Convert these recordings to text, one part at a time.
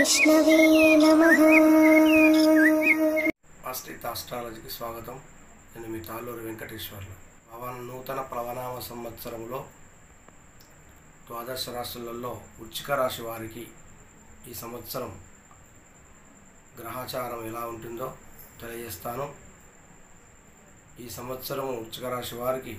విష్ణవే నమః ఆస్ట్రిత్ ఆస్ట్రాలజీకి స్వాగతం నేను మీ తాళ్ళూరు వెంకటేశ్వర్లు పవన్ నూతన ప్లవనామ సంవత్సరంలో ద్వాదశ రాశులలో వృచ్చిక రాశి వారికి ఈ సంవత్సరం గ్రహాచారం ఎలా ఉంటుందో తెలియజేస్తాను ఈ సంవత్సరం వృచ్చిక రాశి వారికి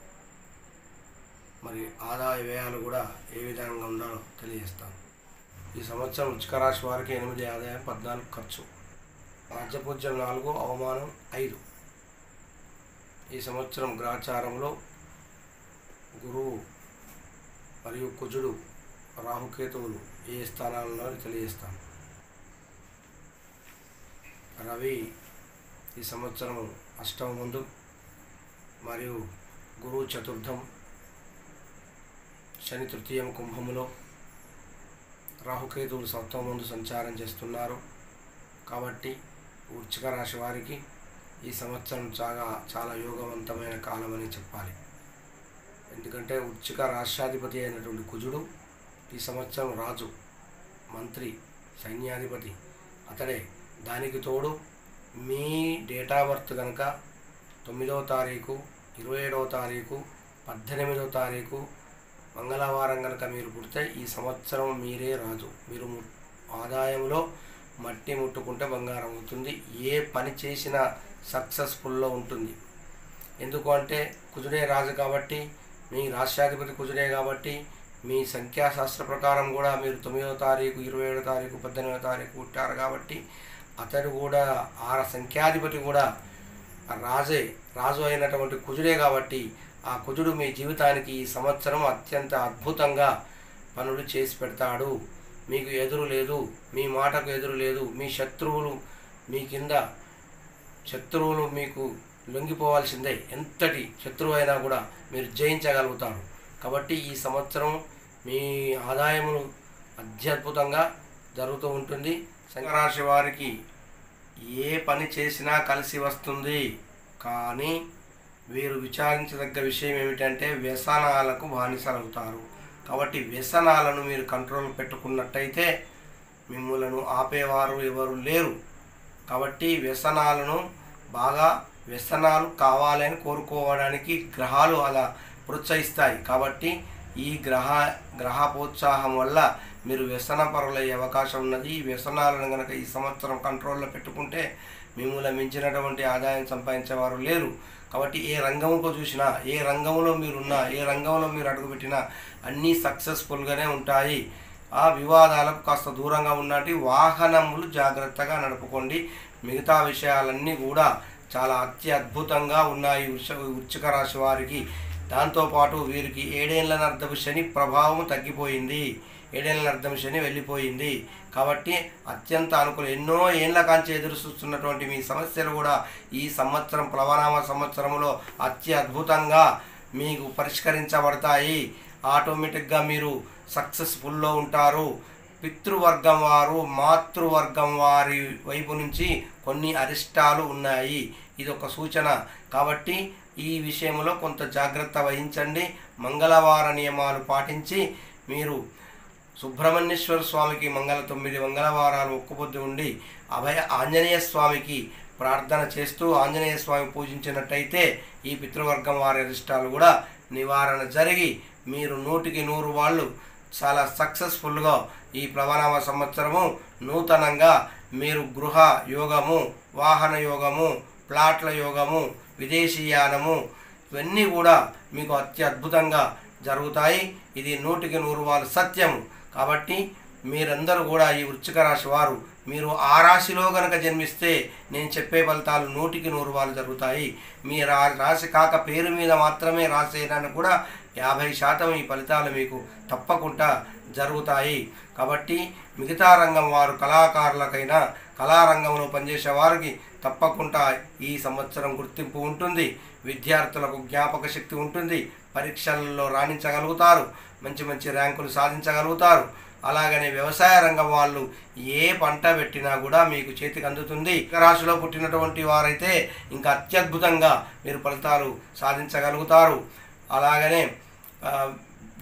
మరి ఆదాయ వ్యయాలు కూడా ఏ విధంగా ఉండాలో తెలియజేస్తాను ఈ సంవత్సరం వృచ్చిక రాశి వారికి ఎనిమిది ఆదాయం పద్నాలుగు ఖర్చు రాజ్యపూజ్యం నాలుగు అవమానం ఐదు ఈ సంవత్సరం గ్రహచారంలో గురువు మరియు కుజుడు రాహుకేతువులు ఏ స్థానాలలో తెలియజేస్తాను రవి ఈ సంవత్సరం అష్టమ ముందు మరియు గురువు చతుర్థం శని తృతీయం కుంభములో రాహుకేతువులు సప్తమ ముందు సంచారం చేస్తున్నారు కాబట్టి వృచ్చిక రాశి వారికి ఈ సంవత్సరం చాలా చాలా యోగవంతమైన కాలం అని చెప్పాలి ఎందుకంటే వృచ్చిక రాష్ట్రాధిపతి అయినటువంటి కుజుడు ఈ సంవత్సరం రాజు మంత్రి సైన్యాధిపతి అతడే దానికి తోడు మీ డేట్ ఆఫ్ బర్త్ కనుక తొమ్మిదవ తారీఖు ఇరవై ఏడవ తారీఖు పద్దెనిమిదవ తారీఖు మంగళవారం కనుక మీరు పుడితే ఈ సంవత్సరం మీరే రాజు మీరు ము- ఆదాయంలో మట్టి ముట్టుకుంటే బంగారం అవుతుంది ఏ పని చేసినా సక్సెస్ఫుల్లో ఉంటుంది ఎందుకు అంటే కుజుడే రాజు కాబట్టి మీ రాష్ట్రాధిపతి కుజుడే కాబట్టి మీ సంఖ్యాశాస్త్ర ప్రకారం కూడా మీరు తొమ్మిదవ తారీఖు ఇరవై ఏడో తారీఖు పద్దెనిమిదవ తారీఖు పుట్టారు కాబట్టి అతడు కూడా ఆ సంఖ్యాధిపతి కూడా ఆ రాజే రాజు అయినటువంటి కుజుడే కాబట్టి ఆ కుజుడు మీ జీవితానికి ఈ సంవత్సరం అత్యంత అద్భుతంగా పనులు చేసి పెడతాడు మీకు ఎదురు లేదు మీ మాటకు ఎదురు లేదు మీ శత్రువులు మీ కింద శత్రువులు మీకు లొంగిపోవాల్సిందే ఎంతటి శత్రువు అయినా కూడా మీరు జయించగలుగుతారు కాబట్టి ఈ సంవత్సరం మీ ఆదాయములు అత్యద్భుతంగా జరుగుతూ ఉంటుంది సంకరాశి వారికి ఏ పని చేసినా కలిసి వస్తుంది కానీ వీరు విచారించదగ్గ విషయం ఏమిటంటే వ్యసనాలకు బానిసలవుతారు కాబట్టి వ్యసనాలను మీరు కంట్రోల్ పెట్టుకున్నట్టయితే మిమ్మలను ఆపేవారు ఎవరు లేరు కాబట్టి వ్యసనాలను బాగా వ్యసనాలు కావాలని కోరుకోవడానికి గ్రహాలు అలా ప్రోత్సహిస్తాయి కాబట్టి ఈ గ్రహ గ్రహ ప్రోత్సాహం వల్ల మీరు వ్యసన పరులయ్యే అవకాశం ఉన్నది ఈ వ్యసనాలను కనుక ఈ సంవత్సరం కంట్రోల్లో పెట్టుకుంటే మిమ్మల్ని మించినటువంటి ఆదాయం సంపాదించేవారు లేరు కాబట్టి ఏ రంగంలో చూసినా ఏ రంగంలో మీరున్నా ఏ రంగంలో మీరు అడుగుపెట్టినా అన్నీ సక్సెస్ఫుల్గానే ఉంటాయి ఆ వివాదాలకు కాస్త దూరంగా ఉన్నట్టు వాహనములు జాగ్రత్తగా నడుపుకోండి మిగతా విషయాలన్నీ కూడా చాలా అత్యద్భుతంగా ఉన్నాయి వృష వృచ్చిక రాశి వారికి దాంతోపాటు వీరికి ఏడేళ్ల అర్థపు శని ప్రభావం తగ్గిపోయింది ఏడేళ్ల అర్థం శని వెళ్ళిపోయింది కాబట్టి అత్యంత అనుకూలం ఎన్నో ఏళ్ల కాంచి ఎదురు చూస్తున్నటువంటి మీ సమస్యలు కూడా ఈ సంవత్సరం ప్లవనామ సంవత్సరంలో అత్యద్భుతంగా మీకు పరిష్కరించబడతాయి ఆటోమేటిక్గా మీరు సక్సెస్ఫుల్లో ఉంటారు పితృవర్గం వారు మాతృవర్గం వారి వైపు నుంచి కొన్ని అరిష్టాలు ఉన్నాయి ఇది ఒక సూచన కాబట్టి ఈ విషయంలో కొంత జాగ్రత్త వహించండి మంగళవార నియమాలు పాటించి మీరు సుబ్రహ్మణ్యేశ్వర స్వామికి మంగళ తొమ్మిది మంగళవారాలు ఒక్కపొద్దు ఉండి అభయ ఆంజనేయ స్వామికి ప్రార్థన చేస్తూ ఆంజనేయ స్వామి పూజించినట్టయితే ఈ పితృవర్గం వారి అరిష్టాలు కూడా నివారణ జరిగి మీరు నూటికి నూరు వాళ్ళు చాలా సక్సెస్ఫుల్గా ఈ ప్లవనామ సంవత్సరము నూతనంగా మీరు గృహ యోగము వాహన యోగము ప్లాట్ల యోగము విదేశీయానము ఇవన్నీ కూడా మీకు అత్యద్భుతంగా జరుగుతాయి ఇది నూటికి నూరు వాళ్ళు సత్యము కాబట్టి మీరందరూ కూడా ఈ వృశ్చిక రాశి వారు మీరు ఆ రాశిలో గనక జన్మిస్తే నేను చెప్పే ఫలితాలు నూటికి నూరు వాళ్ళు జరుగుతాయి మీ రా రాశి కాక పేరు మీద మాత్రమే రాసేయడానికి కూడా యాభై శాతం ఈ ఫలితాలు మీకు తప్పకుండా జరుగుతాయి కాబట్టి మిగతా రంగం వారు కళాకారులకైనా కళారంగంలో పనిచేసే వారికి తప్పకుండా ఈ సంవత్సరం గుర్తింపు ఉంటుంది విద్యార్థులకు జ్ఞాపక శక్తి ఉంటుంది పరీక్షలలో రాణించగలుగుతారు మంచి మంచి ర్యాంకులు సాధించగలుగుతారు అలాగనే వ్యవసాయ రంగం వాళ్ళు ఏ పంట పెట్టినా కూడా మీకు చేతికి అందుతుంది ఇక రాశిలో పుట్టినటువంటి వారైతే ఇంకా అత్యద్భుతంగా మీరు ఫలితాలు సాధించగలుగుతారు అలాగనే ఆ,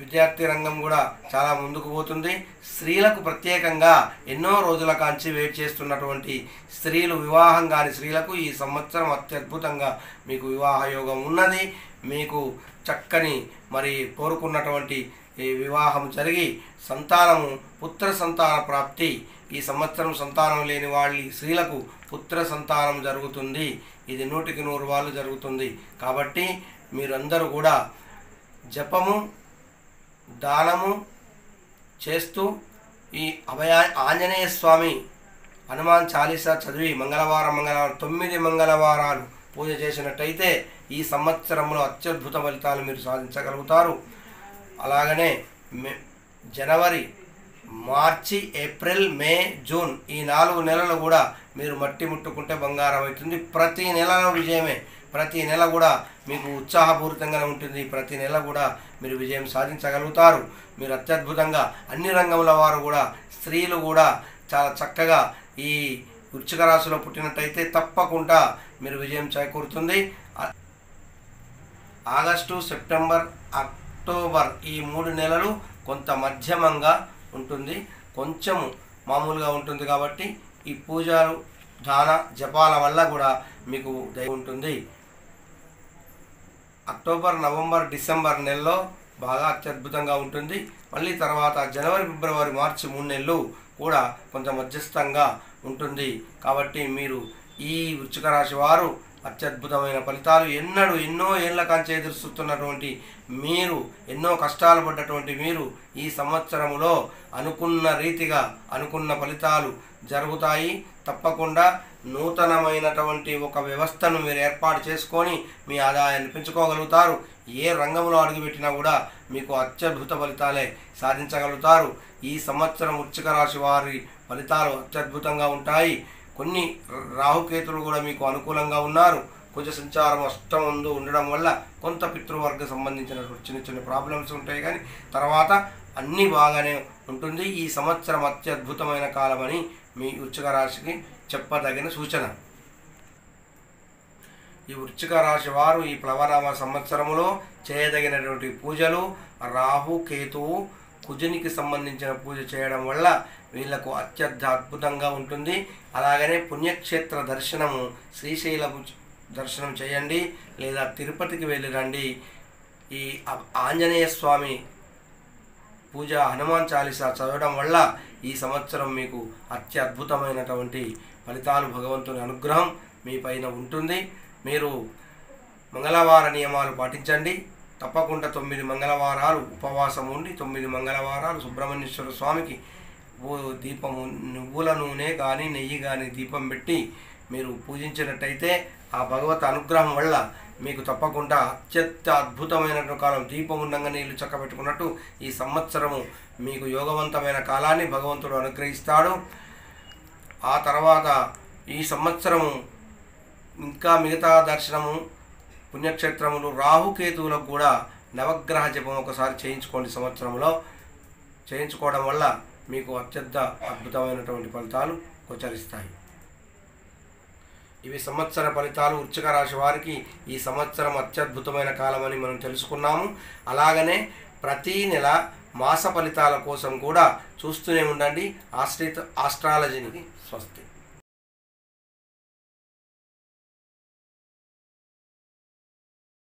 విద్యార్థి రంగం కూడా చాలా ముందుకు పోతుంది స్త్రీలకు ప్రత్యేకంగా ఎన్నో రోజుల కాంచి వెయిట్ చేస్తున్నటువంటి స్త్రీలు వివాహం కాని స్త్రీలకు ఈ సంవత్సరం అత్యద్భుతంగా మీకు వివాహ యోగం ఉన్నది మీకు చక్కని మరి కోరుకున్నటువంటి ఈ వివాహం జరిగి సంతానము పుత్ర సంతాన ప్రాప్తి ఈ సంవత్సరం సంతానం లేని వాళ్ళ స్త్రీలకు పుత్ర సంతానం జరుగుతుంది ఇది నూటికి నూరు వాళ్ళు జరుగుతుంది కాబట్టి మీరందరూ కూడా జపము దానము చేస్తూ ఈ అభయ ఆంజనేయ స్వామి హనుమాన్ చాలీసా చదివి మంగళవారం మంగళవారం తొమ్మిది మంగళవారాలు పూజ చేసినట్టయితే ఈ సంవత్సరంలో అత్యద్భుత ఫలితాలు మీరు సాధించగలుగుతారు అలాగనే మే జనవరి మార్చి ఏప్రిల్ మే జూన్ ఈ నాలుగు నెలలు కూడా మీరు మట్టి ముట్టుకుంటే బంగారం అవుతుంది ప్రతి నెలలో విజయమే ప్రతి నెల కూడా మీకు ఉత్సాహపూరితంగానే ఉంటుంది ప్రతి నెల కూడా మీరు విజయం సాధించగలుగుతారు మీరు అత్యద్భుతంగా అన్ని రంగముల వారు కూడా స్త్రీలు కూడా చాలా చక్కగా ఈ వృచ్చిక రాశిలో పుట్టినట్టయితే తప్పకుండా మీరు విజయం చేకూరుతుంది ఆ- ఆగస్టు సెప్టెంబర్ అక్టోబర్ ఈ మూడు నెలలు కొంత మధ్యమంగా ఉంటుంది కొంచెము మామూలుగా ఉంటుంది కాబట్టి ఈ పూజలు దాన జపాల వల్ల కూడా మీకు దయ ఉంటుంది అక్టోబర్ నవంబర్ డిసెంబర్ నెలలో బాగా అత్యద్భుతంగా ఉంటుంది మళ్ళీ తర్వాత జనవరి ఫిబ్రవరి మార్చి మూడు నెలలు కూడా కొంత మధ్యస్థంగా ఉంటుంది కాబట్టి మీరు ఈ వృచ్చిక రాశి వారు అత్యద్భుతమైన ఫలితాలు ఎన్నడూ ఎన్నో ఏళ్ల కాంచి ఎదురు చూస్తున్నటువంటి మీరు ఎన్నో కష్టాలు పడ్డటువంటి మీరు ఈ సంవత్సరములో అనుకున్న రీతిగా అనుకున్న ఫలితాలు జరుగుతాయి తప్పకుండా నూతనమైనటువంటి ఒక వ్యవస్థను మీరు ఏర్పాటు చేసుకొని మీ ఆదాయాన్ని పెంచుకోగలుగుతారు ఏ రంగంలో అడుగుపెట్టినా కూడా మీకు అత్యద్భుత ఫలితాలే సాధించగలుగుతారు ఈ సంవత్సరం వృశ్చిక రాశి వారి ఫలితాలు అత్యద్భుతంగా ఉంటాయి కొన్ని రాహుకేతులు కూడా మీకు అనుకూలంగా ఉన్నారు కొంచెం సంచారం అష్టం ముందు ఉండడం వల్ల కొంత పితృవర్గ సంబంధించినటువంటి చిన్న చిన్న ప్రాబ్లమ్స్ ఉంటాయి కానీ తర్వాత అన్నీ బాగానే ఉంటుంది ఈ సంవత్సరం అత్యద్భుతమైన కాలమని మీ వృశ్చిక రాశికి చెప్పదగిన సూచన ఈ వృశ్చిక రాశి వారు ఈ ప్లవనామ సంవత్సరములో చేయదగినటువంటి పూజలు రాహు కేతువు కుజునికి సంబంధించిన పూజ చేయడం వల్ల వీళ్ళకు అత్యద్భుత అద్భుతంగా ఉంటుంది అలాగనే పుణ్యక్షేత్ర దర్శనము శ్రీశైలము దర్శనం చేయండి లేదా తిరుపతికి వెళ్ళి రండి ఈ ఆ- ఆంజనేయ స్వామి పూజ హనుమాన్ చాలీసా చదవడం వల్ల ఈ సంవత్సరం మీకు అత్యద్భుతమైనటువంటి ఫలితాలు భగవంతుని అనుగ్రహం మీ పైన ఉంటుంది మీరు మంగళవార నియమాలు పాటించండి తప్పకుండా తొమ్మిది మంగళవారాలు ఉపవాసం ఉండి తొమ్మిది మంగళవారాలు సుబ్రహ్మణ్యేశ్వర స్వామికి ఓ దీపము నువ్వుల నూనె కానీ నెయ్యి కానీ దీపం పెట్టి మీరు పూజించినట్టయితే ఆ భగవత్ అనుగ్రహం వల్ల మీకు తప్పకుండా అత్యంత అద్భుతమైన కాలం దీపం ఉండగా నీళ్లు చక్కబెట్టుకున్నట్టు ఈ సంవత్సరము మీకు యోగవంతమైన కాలాన్ని భగవంతుడు అనుగ్రహిస్తాడు ఆ తర్వాత ఈ సంవత్సరము ఇంకా మిగతా దర్శనము పుణ్యక్షేత్రములు రాహుకేతువులకు కూడా నవగ్రహ జపం ఒకసారి చేయించుకోండి సంవత్సరంలో చేయించుకోవడం వల్ల మీకు అత్యంత అద్భుతమైనటువంటి ఫలితాలు గోచరిస్తాయి ఇవి సంవత్సర ఫలితాలు వృశ్చిక రాశి వారికి ఈ సంవత్సరం అత్యద్భుతమైన కాలమని మనం తెలుసుకున్నాము అలాగనే ప్రతీ నెల మాస ఫలితాల కోసం కూడా చూస్తూనే ఉండండి ఆశ్రిత ఆస్ట్రాలజీని స్వస్తి